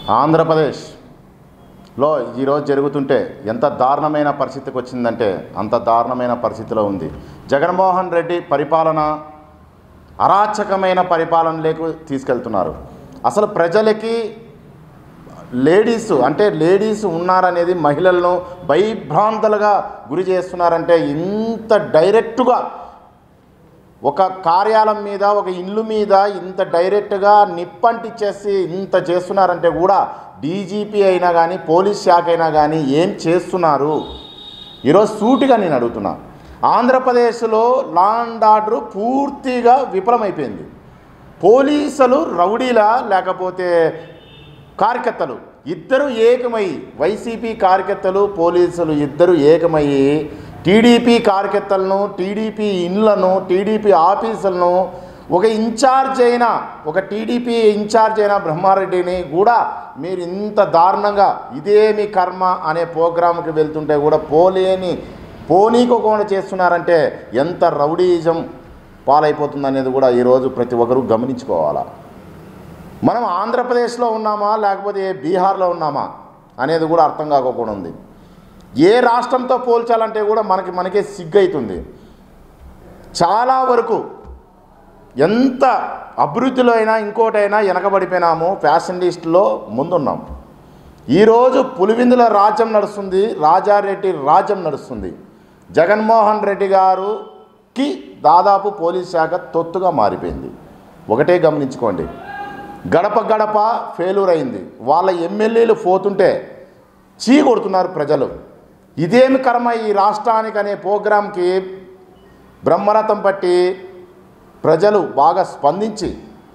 ఆంధ్రప్రదేశ్లో ఈరోజు జరుగుతుంటే ఎంత దారుణమైన పరిస్థితికి వచ్చిందంటే అంత దారుణమైన పరిస్థితిలో ఉంది జగన్మోహన్ రెడ్డి పరిపాలన అరాచకమైన పరిపాలన లేకు తీసుకెళ్తున్నారు అసలు ప్రజలకి లేడీస్ అంటే లేడీస్ ఉన్నారనేది మహిళలను భయభ్రాంతులుగా గురి చేస్తున్నారంటే ఇంత డైరెక్ట్గా ఒక కార్యాలయం మీద ఒక ఇల్లు మీద ఇంత డైరెక్ట్గా నిప్పంటిచ్చేసి ఇంత చేస్తున్నారంటే కూడా డీజీపీ అయినా కానీ పోలీస్ శాఖ అయినా కానీ ఏం చేస్తున్నారు ఈరోజు సూటిగా నేను అడుగుతున్నా ఆంధ్రప్రదేశ్లో లా అండ్ ఆర్డర్ పూర్తిగా విఫలమైపోయింది పోలీసులు రౌడీలా లేకపోతే కార్యకర్తలు ఇద్దరు ఏకమై వైసీపీ కార్యకర్తలు పోలీసులు ఇద్దరు ఏకమయ్యి టీడీపీ కార్యకర్తలను టీడీపీ ఇండ్లను టీడీపీ ఆఫీసులను ఒక ఇన్ఛార్జ్ అయిన ఒక టీడీపీ ఇన్ఛార్జ్ అయిన బ్రహ్మారెడ్డిని కూడా మీరు ఇంత దారుణంగా ఇదే మీ కర్మ అనే ప్రోగ్రాంకి వెళ్తుంటే కూడా పోలేని పోనీకోకుండా చేస్తున్నారంటే ఎంత రౌడీయిజం పాలైపోతుంది అనేది కూడా ఈరోజు ప్రతి ఒక్కరూ గమనించుకోవాలా మనం ఆంధ్రప్రదేశ్లో ఉన్నామా లేకపోతే బీహార్లో ఉన్నామా అనేది కూడా అర్థం కాకోకుండా ఉంది ఏ రాష్ట్రంతో పోల్చాలంటే కూడా మనకి మనకే సిగ్గు అవుతుంది చాలా వరకు ఎంత అభివృద్ధిలో అయినా ఇంకోటైనా వెనకబడిపోయినాము ఫ్యాషన్ లిస్టులో ముందున్నాం ఈరోజు పులివిందుల రాజ్యం నడుస్తుంది రాజారెడ్డి రాజ్యం నడుస్తుంది జగన్మోహన్ రెడ్డి గారుకి దాదాపు పోలీస్ శాఖ తొత్తుగా మారిపోయింది ఒకటే గమనించుకోండి గడప గడప ఫెయిల్యూర్ అయింది వాళ్ళ ఎమ్మెల్యేలు పోతుంటే చీ కొడుతున్నారు ప్రజలు ఇదేమి కర్మ ఈ రాష్ట్రానికి అనే ప్రోగ్రాంకి బ్రహ్మరథం పట్టి ప్రజలు బాగా స్పందించి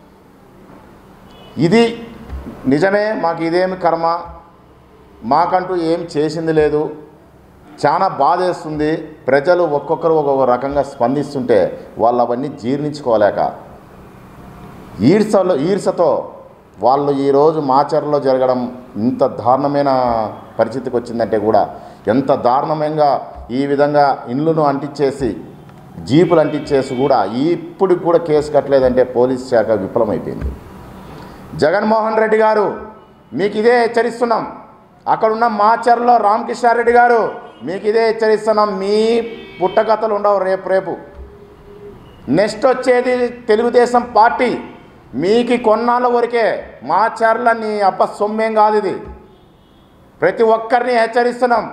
ఇది నిజమే మాకు ఇదేమి కర్మ మాకంటూ ఏం చేసింది లేదు చాలా బాధేస్తుంది ప్రజలు ఒక్కొక్కరు ఒక్కొక్క రకంగా స్పందిస్తుంటే వాళ్ళు అవన్నీ జీర్ణించుకోలేక ఈర్సలో ఈర్సతో వాళ్ళు ఈరోజు మాచర్లో జరగడం ఇంత దారుణమైన పరిస్థితికి వచ్చిందంటే కూడా ఎంత దారుణంగా ఈ విధంగా ఇండ్లను అంటించేసి జీపులు అంటించేసి కూడా ఇప్పుడు కూడా కేసు కట్టలేదంటే పోలీస్ శాఖ విఫలమైపోయింది జగన్మోహన్ రెడ్డి గారు మీకు ఇదే హెచ్చరిస్తున్నాం అక్కడున్న మాచర్లో రామకృష్ణారెడ్డి గారు మీకు ఇదే హెచ్చరిస్తున్నాం మీ పుట్టకథలు ఉండవు రేపు రేపు నెక్స్ట్ వచ్చేది తెలుగుదేశం పార్టీ మీకు కొన్నాళ్ళ వరకే మాచర్ల నీ అబ్బ సొమ్మేం కాదు ఇది ప్రతి ఒక్కరిని హెచ్చరిస్తున్నాం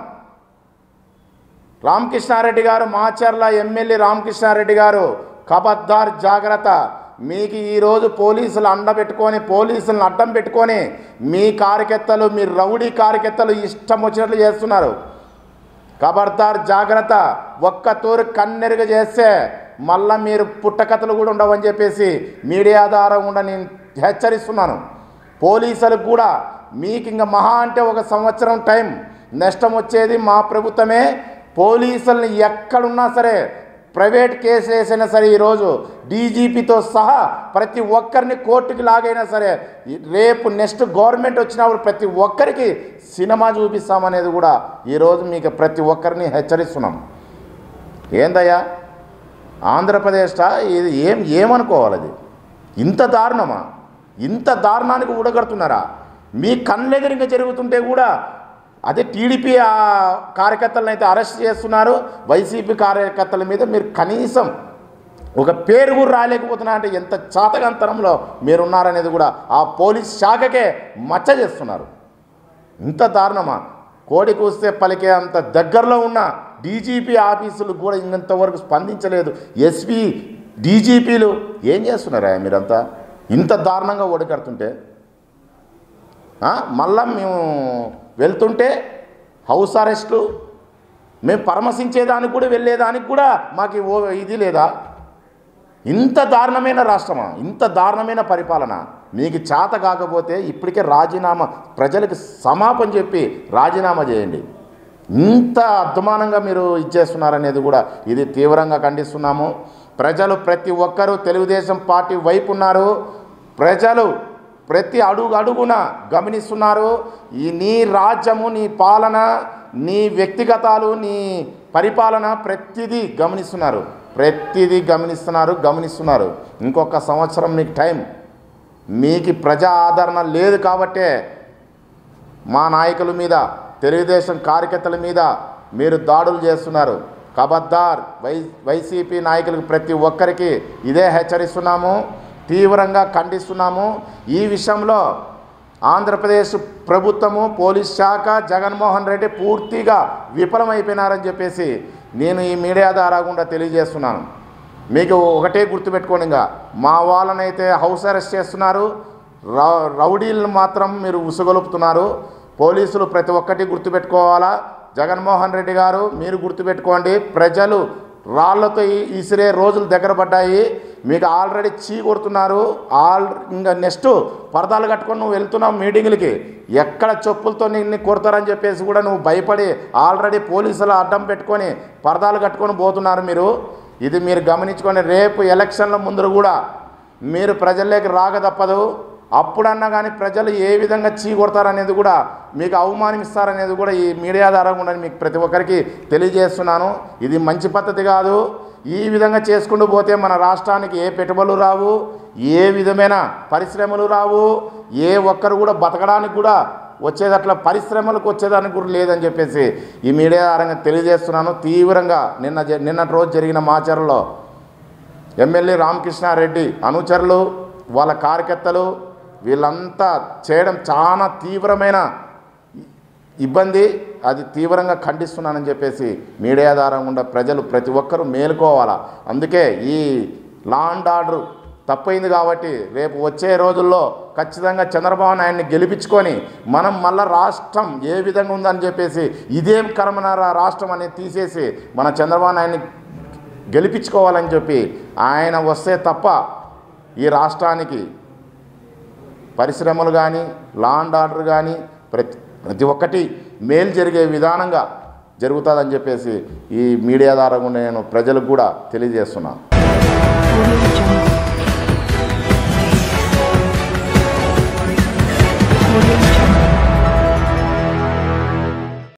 రామకృష్ణారెడ్డి గారు మాచర్ల ఎమ్మెల్యే రామకృష్ణారెడ్డి గారు కబద్దార్ జాగ్రత్త మీకు ఈరోజు పోలీసులు అండబెట్టుకొని పోలీసులను అడ్డం పెట్టుకొని మీ కార్యకర్తలు మీ రౌడీ కార్యకర్తలు ఇష్టం వచ్చినట్లు చేస్తున్నారు ఖబర్దార్ జాగ్రత్త ఒక్క తూరు కన్నెరుగ చేస్తే మళ్ళా మీరు పుట్టకథలు కూడా ఉండవని చెప్పేసి మీడియా ద్వారా కూడా నేను హెచ్చరిస్తున్నాను పోలీసులకు కూడా మీకు ఇంకా మహా అంటే ఒక సంవత్సరం టైం నష్టం వచ్చేది మా ప్రభుత్వమే పోలీసుల్ని ఎక్కడున్నా సరే ప్రైవేట్ కేసు వేసైనా సరే ఈరోజు డీజీపీతో సహా ప్రతి ఒక్కరిని కోర్టుకి లాగైనా సరే ఈ- రేపు నెక్స్ట్ గవర్నమెంట్ వచ్చినప్పుడు ప్రతి ఒక్కరికి సినిమా చూపిస్తామనేది కూడా ఈరోజు మీకు ప్రతి ఒక్కరిని హెచ్చరిస్తున్నాం ఏందయ్యా ఆంధ్రప్రదేశ్ ఇది ఏం ఏమనుకోవాలి అది ఇంత దారుణమా ఇంత దారుణానికి ఉడగడుతున్నారా మీ కళ్ళెదురుగా జరుగుతుంటే కూడా అదే టీడీపీ ఆ కార్యకర్తలను అయితే అరెస్ట్ చేస్తున్నారు వైసీపీ కార్యకర్తల మీద మీరు కనీసం ఒక పేరు కూడా రాలేకపోతున్నా అంటే ఎంత చాతకంతరంలో మీరున్నారనేది కూడా ఆ పోలీస్ శాఖకే మచ్చ చేస్తున్నారు ఇంత దారుణమా కోడి కూస్తే పలికే అంత దగ్గరలో ఉన్న డీజీపీ ఆఫీసులు కూడా ఇంతవరకు స్పందించలేదు ఎస్పీ డీజీపీలు ఏం చేస్తున్నారా మీరంతా ఇంత దారుణంగా ఓడికడుతుంటే ఆ, మళ్ళా మేము వెళ్తుంటే హౌస్ అరెస్ట్లు మేము పరామర్శించేదానికి కూడా వెళ్ళేదానికి కూడా మాకు ఓ ఇది లేదా ఇంత దారుణమైన రాష్ట్రమా ఇంత దారుణమైన పరిపాలన మీకు చేత కాకపోతే ఇప్పటికే రాజీనామా ప్రజలకు సమాపం చెప్పి రాజీనామా చేయండి ఇంత అద్మానంగా మీరు ఇచ్చేస్తున్నారనేది కూడా ఇది తీవ్రంగా ఖండిస్తున్నాము ప్రజలు ప్రతి ఒక్కరూ తెలుగుదేశం పార్టీ వైపు ఉన్నారు ప్రజలు ప్రతి అడుగు అడుగున గమనిస్తున్నారు ఈ నీ రాజ్యము నీ పాలన నీ వ్యక్తిగతాలు నీ పరిపాలన ప్రతిదీ గమనిస్తున్నారు ప్రతిదీ గమనిస్తున్నారు గమనిస్తున్నారు ఇంకొక సంవత్సరం మీకు టైం మీకు ప్రజా ఆదరణ లేదు కాబట్టే మా నాయకుల మీద తెలుగుదేశం కార్యకర్తల మీద మీరు దాడులు చేస్తున్నారు కబద్దార్ వై వైసీపీ నాయకులకు ప్రతి ఒక్కరికి ఇదే హెచ్చరిస్తున్నాము తీవ్రంగా ఖండిస్తున్నాము ఈ విషయంలో ఆంధ్రప్రదేశ్ ప్రభుత్వము పోలీస్ శాఖ జగన్మోహన్ రెడ్డి పూర్తిగా విఫలమైపోయినారని చెప్పేసి నేను ఈ మీడియా ద్వారా గుండా తెలియజేస్తున్నాను మీకు ఒకటే గుర్తుపెట్టుకోండి ఇంకా మా వాళ్ళనైతే హౌస్ అరెస్ట్ చేస్తున్నారు రౌ- రౌడీలను మాత్రం మీరు ఉసుగొలుపుతున్నారు పోలీసులు ప్రతి ఒక్కటి గుర్తుపెట్టుకోవాలా జగన్మోహన్ రెడ్డి గారు మీరు గుర్తుపెట్టుకోండి ప్రజలు రాళ్లతో ఈ- ఈసిరే రోజులు దగ్గర పడ్డాయి మీకు ఆల్రెడీ చీ కొడుతున్నారు ఆల్ ఇంకా నెక్స్ట్ పరదాలు కట్టుకొని నువ్వు వెళ్తున్నావు మీటింగులకి ఎక్కడ చెప్పులతో నిన్ను కొడతారని చెప్పేసి కూడా నువ్వు భయపడి ఆల్రెడీ పోలీసులు అడ్డం పెట్టుకొని పరదాలు కట్టుకొని పోతున్నారు మీరు ఇది మీరు గమనించుకొని రేపు ఎలక్షన్ల ముందు కూడా మీరు ప్రజల్లోకి రాక తప్పదు అప్పుడన్నా కానీ ప్రజలు ఏ విధంగా చీ కొడతారనేది కూడా మీకు అవమానిస్తారనేది కూడా ఈ మీడియా ద్వారా కూడా మీకు ప్రతి ఒక్కరికి తెలియజేస్తున్నాను ఇది మంచి పద్ధతి కాదు ఈ విధంగా చేసుకుంటూ పోతే మన రాష్ట్రానికి ఏ పెట్టుబడులు రావు ఏ విధమైన పరిశ్రమలు రావు ఏ ఒక్కరు కూడా బతకడానికి కూడా వచ్చేదట్లా పరిశ్రమలకు వచ్చేదానికి కూడా లేదని చెప్పేసి ఈ మీడియా ద్వారా తెలియజేస్తున్నాను తీవ్రంగా నిన్న జ- నిన్నటి రోజు జరిగిన మాచర్లో ఎమ్మెల్యే రామకృష్ణారెడ్డి అనుచరులు వాళ్ళ కార్యకర్తలు వీళ్ళంతా చేయడం చాలా తీవ్రమైన ఇబ్బంది అది తీవ్రంగా ఖండిస్తున్నానని చెప్పేసి మీడియా ద్వారా ఉన్న ప్రజలు ప్రతి ఒక్కరూ మేలుకోవాలా అందుకే ఈ లా అండ్ ఆర్డర్ తప్పైంది కాబట్టి రేపు వచ్చే రోజుల్లో ఖచ్చితంగా చంద్రబాబు నాయుడిని గెలిపించుకొని మనం మళ్ళా రాష్ట్రం ఏ విధంగా ఉందని చెప్పేసి ఇదేం కర్మనారా రాష్ట్రం అనేది తీసేసి మన చంద్రబాబు నాయుడిని గెలిపించుకోవాలని చెప్పి ఆయన వస్తే తప్ప ఈ రాష్ట్రానికి పరిశ్రమలు కానీ లా అండ్ ఆర్డర్ కానీ ప్రతి ప్రతి ఒక్కటి మేలు జరిగే విధానంగా జరుగుతుందని చెప్పేసి ఈ మీడియా ద్వారా కూడా నేను ప్రజలకు కూడా తెలియజేస్తున్నాను Audio Jungle.